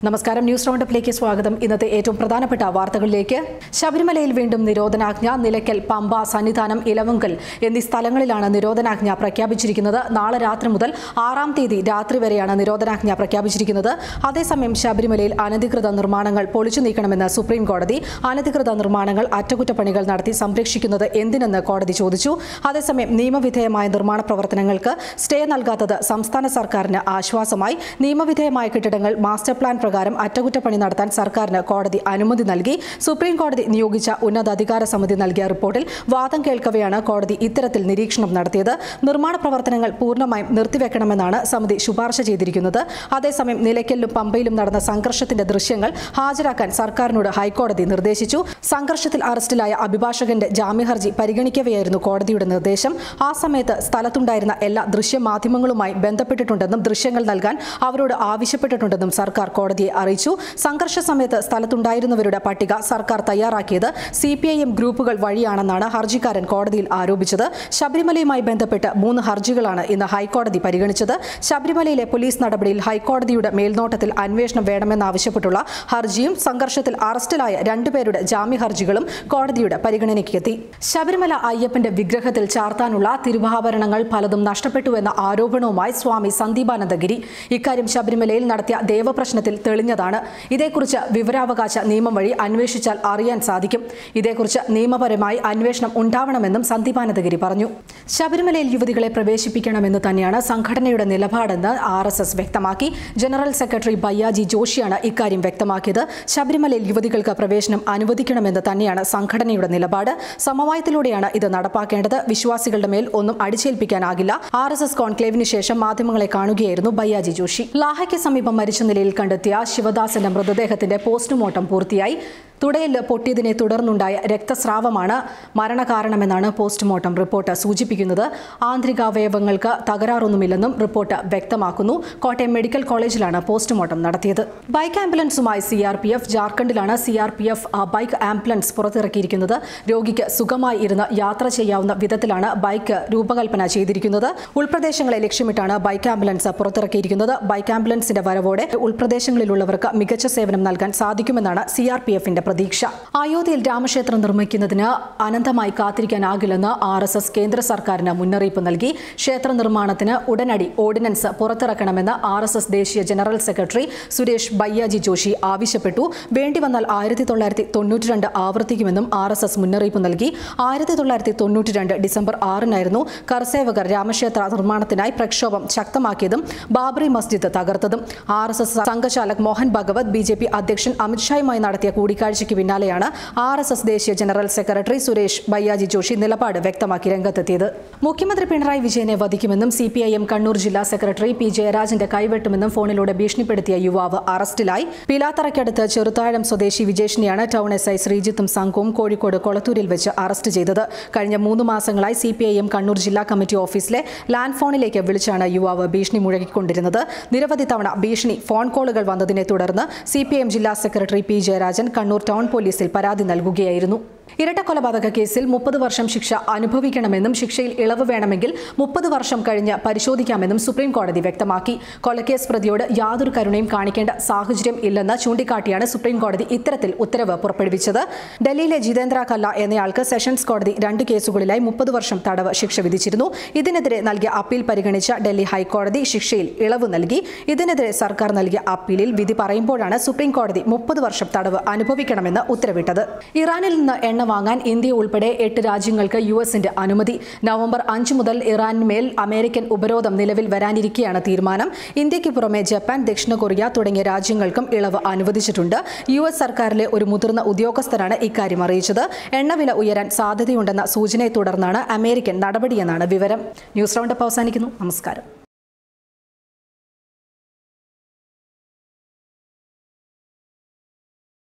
നമസ്കാരം ന്യൂസ് റൗണ്ടപ്പിലേക്ക് സ്വാഗതം ഇന്നത്തെ ഏറ്റവും പ്രധാനപ്പെട്ട വാർത്തകളിലേക്ക് ശബരിമലയിൽ വീണ്ടും നിരോധനാജ്ഞ നിലയ്ക്കൽ പമ്പ സന്നിധാനം ഇലവുങ്കൽ എന്നീ സ്ഥലങ്ങളിലാണ് നിരോധനാജ്ഞ പ്രഖ്യാപിച്ചിരിക്കുന്നത് നാളെ രാത്രി മുതൽ ആറാം തീയതി രാത്രി വരെയാണ് നിരോധനാജ്ഞ പ്രഖ്യാപിച്ചിരിക്കുന്നത് അതേസമയം ശബരിമലയിൽ അനധികൃത നിർമ്മാണങ്ങൾ പൊളിച്ചു നീക്കണമെന്ന് സുപ്രീം കോടതി അനധികൃത നിർമ്മാണങ്ങൾ അറ്റകുറ്റപ്പണികൾ നടത്തി സംരക്ഷിക്കുന്നത് എന്തിനെന്ന് കോടതി ചോദിച്ചു അതേസമയം നിയമവിധേയമായ നിർമ്മാണ പ്രവർത്തനങ്ങൾക്ക് സ്റ്റേ നൽകാത്തത് സംസ്ഥാന സർക്കാരിന് ആശ്വാസമായി നിയമവിധേയമായ കെട്ടിടങ്ങൾ മാസ്റ്റർ പ്ലാൻ പ്രകാരം അറ്റകുറ്റപ്പണി നടത്താൻ സർക്കാരിന് കോടതി അനുമതി നൽകി സുപ്രീം കോടതി നിയോഗിച്ച ഉന്നതാധികാര സമിതി നൽകിയ റിപ്പോർട്ടിൽ വാദം കേൾക്കവെയാണ് കോടതി ഇത്തരത്തിൽ നിരീക്ഷണം നടത്തിയത് നിർമ്മാണ പ്രവർത്തനങ്ങൾ പൂർണ്ണമായും നിർത്തിവെക്കണമെന്നാണ് സമിതി ശുപാർശ ചെയ്തിരിക്കുന്നത് അതേസമയം നിലയ്ക്കലിലും പമ്പയിലും നടന്ന സംഘർഷത്തിന്റെ ദൃശ്യങ്ങൾ ഹാജരാക്കാൻ സർക്കാരിനോട് ഹൈക്കോടതി നിർദ്ദേശിച്ചു സംഘർഷത്തിൽ അറസ്റ്റിലായ അഭിഭാഷകന്റെ ജാമ്യഹർജി പരിഗണിക്കവെയായിരുന്നു കോടതിയുടെ നിർദ്ദേശം ആ സമയത്ത് സ്ഥലത്തുണ്ടായിരുന്ന എല്ലാ ദൃശ്യമാധ്യമങ്ങളുമായി ബന്ധപ്പെട്ടിട്ടുണ്ടെന്നും ദൃശ്യങ്ങൾ നൽകാൻ അവരോട് ആവശ്യപ്പെട്ടിട്ടുണ്ടെന്നും സർക്കാർ കോടതിയെ അറിയിച്ചു സംഘർഷ സമയത്ത് സ്ഥലത്തുണ്ടായിരുന്നവരുടെ പട്ടിക സർക്കാർ തയ്യാറാക്കിയത് സി പി ഐ എം ഗ്രൂപ്പുകൾ വഴിയാണെന്നാണ് ഹർജിക്കാരൻ കോടതിയിൽ ആരോപിച്ചത് ശബരിമലയുമായി ബന്ധപ്പെട്ട് മൂന്ന് ഹർജികളാണ് ഇന്ന് ഹൈക്കോടതി പരിഗണിച്ചത് ശബരിമലയിലെ പോലീസ് നടപടിയിൽ ഹൈക്കോടതിയുടെ മേൽനോട്ടത്തിൽ അന്വേഷണം വേണമെന്നാവശ്യപ്പെട്ടുള്ള ഹർജിയും സംഘർഷത്തിൽ അറസ്റ്റിലായ രണ്ടുപേരുടെ ജാമ്യ ഹർജികളും കോടതിയുടെ പരിഗണനയ്ക്കെത്തി ശബരിമല അയ്യപ്പന്റെ വിഗ്രഹത്തിൽ ചാർത്താനുള്ള തിരുവാഭരണങ്ങൾ പലതും നഷ്ടപ്പെട്ടുവെന്ന ആരോപണവുമായി സ്വാമി സന്ദീപാനന്ദഗിരി ഇക്കാര്യം ശബരിമലയിൽ നടത്തിയ ദേവപ്രശ്നത്തിൽ തെളിഞ്ഞതാണ് ഇതേക്കുറിച്ച് വിവരാവകാശ നിയമം വഴി അന്വേഷിച്ചാൽ അറിയാൻ സാധിക്കും ഇതേക്കുറിച്ച് നിയമപരമായി അന്വേഷണം ഉണ്ടാവണമെന്നും സന്ദീപാനന്ദഗിരി പറഞ്ഞു ശബരിമലയിൽ യുവതികളെ പ്രവേശിപ്പിക്കണമെന്ന് തന്നെയാണ് സംഘടനയുടെ നിലപാടെന്ന് ആർ എസ് എസ് വ്യക്തമാക്കി ജനറൽ സെക്രട്ടറി ബയ്യാജി ജോഷിയാണ് ഇക്കാര്യം വ്യക്തമാക്കിയത് ശബരിമലയിൽ യുവതികൾക്ക് പ്രവേശനം അനുവദിക്കണമെന്ന് തന്നെയാണ് സംഘടനയുടെ നിലപാട് സമവായത്തിലൂടെയാണ് ഇത് നടപ്പാക്കേണ്ടത് വിശ്വാസികളുടെ മേൽ ഒന്നും അടിച്ചേൽപ്പിക്കാനാകില്ല ആർ എസ് എസ് കോൺക്ലേവിന് ശേഷം മാധ്യമങ്ങളെ കാണുകയായിരുന്നു ബയ്യാജി ജോഷി ലാഹയ്ക്ക് സമീപം മരിച്ച നിലയിൽ കണ്ടെത്തിയ ശിവദാസന്റെ മൃതദേഹത്തിന്റെ പോസ്റ്റ്മോർട്ടം പൂർത്തിയായി തുടയിൽ പൊട്ടിയതിനെ തുടർന്നുണ്ടായ രക്തസ്രാവമാണ് മരണകാരണമെന്നാണ് പോസ്റ്റ്മോർട്ടം റിപ്പോർട്ട് സൂചിപ്പിക്കുന്നത് ആന്തരികാവയവങ്ങൾക്ക് തകരാറൊന്നുമില്ലെന്നും റിപ്പോർട്ട് വ്യക്തമാക്കുന്നു കോട്ടയം മെഡിക്കൽ കോളേജിലാണ് പോസ്റ്റ്മോർട്ടം നടത്തിയത് ബൈക്ക് ആംബുലൻസുമായി സി ആർ പി എഫ് ജാർഖണ്ഡിലാണ് C R P F bike ambulance പുറത്തിറക്കിയിരിക്കുന്നത് രോഗിക്ക് സുഖമായി ഇരുന്ന് യാത്ര ചെയ്യാവുന്ന വിധത്തിലാണ് ബൈക്ക് രൂപകൽപ്പന ചെയ്തിരിക്കുന്നത് ഉൾപ്രദേശങ്ങളെ ലക്ഷ്യമിട്ടാണ് ബൈക്ക് ആംബുലൻസ് പുറത്തിറക്കിയിരിക്കുന്നത് ബൈക്ക് ആംബുലൻസിന്റെ വരവോടെ ഉൾപ്രദേശങ്ങളിലുള്ളവർക്ക് മികച്ച സേവനം നൽകാൻ സാധിക്കുമെന്നാണ് സി ആർ പി എഫിന്റെ പ്രതീക്ഷ അയോധ്യയിൽ രാമക്ഷേത്രം നിർമ്മിക്കുന്നതിന് അനന്തമായി കാത്തിരിക്കാനാകില്ലെന്ന് ആർ എസ് എസ് കേന്ദ്ര സർക്കാരിന് മുന്നറിയിപ്പ് നൽകി ക്ഷേത്ര നിർമ്മാണത്തിന് ഉടനടി ഓർഡിനൻസ് പുറത്തിറക്കണമെന്ന് ആർ എസ് എസ് ദേശീയ ജനറൽ സെക്രട്ടറി സുരേഷ് ബയ്യാജി ജോഷി ആവശ്യപ്പെട്ടു വേണ്ടി വന്നാൽ ആയിരത്തി തൊള്ളായിരത്തി തൊണ്ണൂറ്റി രണ്ട് ആവർത്തിക്കുമെന്നും ആർ എസ് എസ് മുന്നറിയിപ്പ് നൽകി ആയിരത്തി തൊള്ളായിരത്തി തൊണ്ണൂറ്റി രണ്ട് ഡിസംബർ ആറിനായിരുന്നു കർസേവകർ രാമക്ഷേത്ര നിർമ്മാണത്തിനായി പ്രക്ഷോഭം ശക്തമാക്കിയതും ബാബറി മസ്ജിദ് തകർത്തതും ആർ എസ് എസ് സംഘചാലക് Mohan Bhagwat B J P അധ്യക്ഷൻ അമിത്ഷായുമായി നടത്തിയ കൂടിക്കാഴ്ചയ്ക്ക് പിന്നാലെയാണ് ആർ എസ് എസ് ദേശീയ ജനറൽ സെക്രട്ടറി സുരേഷ് ബയ്യാജി ജോഷി നിലപാട് വ്യക്തമാക്കി രംഗത്തെത്തിയത് മുഖ്യമന്ത്രി പിണറായി വിജയനെ വധിക്കുമെന്നും C P I M Kannur ജില്ലാ സെക്രട്ടറി പി ജയരാജന്റെ കൈവെട്ടുമെന്നും ഫോണിലൂടെ ഭീഷണിപ്പെടുത്തിയ യുവാവ് അറസ്റ്റിലായി പിലാത്തറയ്ക്കടുത്ത് ചെറുതാഴം സ്വദേശി വിജേഷിനെയാണ് ടൗൺ എസ് ഐ ശ്രീജിത്തും സംഘവും കോഴിക്കോട് കൊളത്തൂരിൽ വെച്ച് അറസ്റ്റ് ചെയ്തത് കഴിഞ്ഞ മൂന്ന് മാസങ്ങളായി C P I M Kannur ജില്ലാ കമ്മിറ്റി ഓഫീസിലെ ലാൻഡ് ഫോണിലേക്ക് വിളിച്ചാണ് യുവാവ് ഭീഷണി മുഴകിക്കൊണ്ടിരുന്നത് നിരവധി തവണ ഭീഷണി ഫോൺ കോളുകൾ വന്നതിനെ തുടർന്ന് സി പി എം ജില്ലാ secretary P Jayarajan Kannur town പോലീസിൽ പരാതി നൽകുകയായിരുന്നു ഇരട്ട കൊലപാതക കേസിൽ മുപ്പത് വർഷം ശിക്ഷ അനുഭവിക്കണമെന്നും ശിക്ഷയിൽ ഇളവ് വേണമെങ്കിൽ മുപ്പത് വർഷം കഴിഞ്ഞ് പരിശോധിക്കാമെന്നും സുപ്രീം കോടതി വ്യക്തമാക്കി കൊലക്കേസ് പ്രതിയോട് യാതൊരു കരുണയും കാണിക്കേണ്ട സാഹചര്യം ഇല്ലെന്ന് ചൂണ്ടിക്കാട്ടിയാണ് സുപ്രീം കോടതി ഇത്തരത്തിൽ ഉത്തരവ് പുറപ്പെടുവിച്ചത് ഡൽഹിയിലെ ജിതേന്ദ്ര കല്ല എന്നയാൾക്ക് സെഷൻസ് കോടതി രണ്ട് കേസുകളിലായി മുപ്പത് വർഷം തടവ് ശിക്ഷ വിധിച്ചിരുന്നു ഇതിനെതിരെ നൽകിയ അപ്പീൽ പരിഗണിച്ച ഡൽഹി ഹൈക്കോടതി ശിക്ഷയിൽ ഇളവ് നൽകി ഇതിനെതിരെ സർക്കാർ നൽകിയ അപ്പീലിൽ വിധി പറയുമ്പോഴാണ് സുപ്രീം കോടതി മുപ്പത് വർഷം തടവ് അനുഭവിക്കണമെന്ന് ഉത്തരവിട്ടത് ഇറാനിൽ നിന്ന് എണ്ണ വാങ്ങാൻ ഇന്ത്യ ഉൾപ്പെടെ എട്ട് രാജ്യങ്ങൾക്ക് യു എസിന്റെ അനുമതി നവംബർ അഞ്ച് മുതൽ ഇറാനുമേൽ അമേരിക്കൻ ഉപരോധം നിലവിൽ വരാനിരിക്കെയാണ് തീരുമാനം ഇന്ത്യയ്ക്ക് പുറമെ ജപ്പാൻ ദക്ഷിണ കൊറിയ തുടങ്ങിയ രാജ്യങ്ങൾക്കും ഇളവ് അനുവദിച്ചിട്ടുണ്ട് യു എസ് സർക്കാരിലെ ഒരു മുതിർന്ന ഉദ്യോഗസ്ഥരാണ് ഇക്കാര്യം അറിയിച്ചത് എണ്ണവില ഉയരാൻ സാധ്യതയുണ്ടെന്ന സൂചനയെ തുടർന്നാണ് അമേരിക്കൻ നടപടിയെന്നാണ് വിവരം ന്യൂസ് റൗണ്ടപ്പ് അവസാനിക്കുന്നു നമസ്കാരം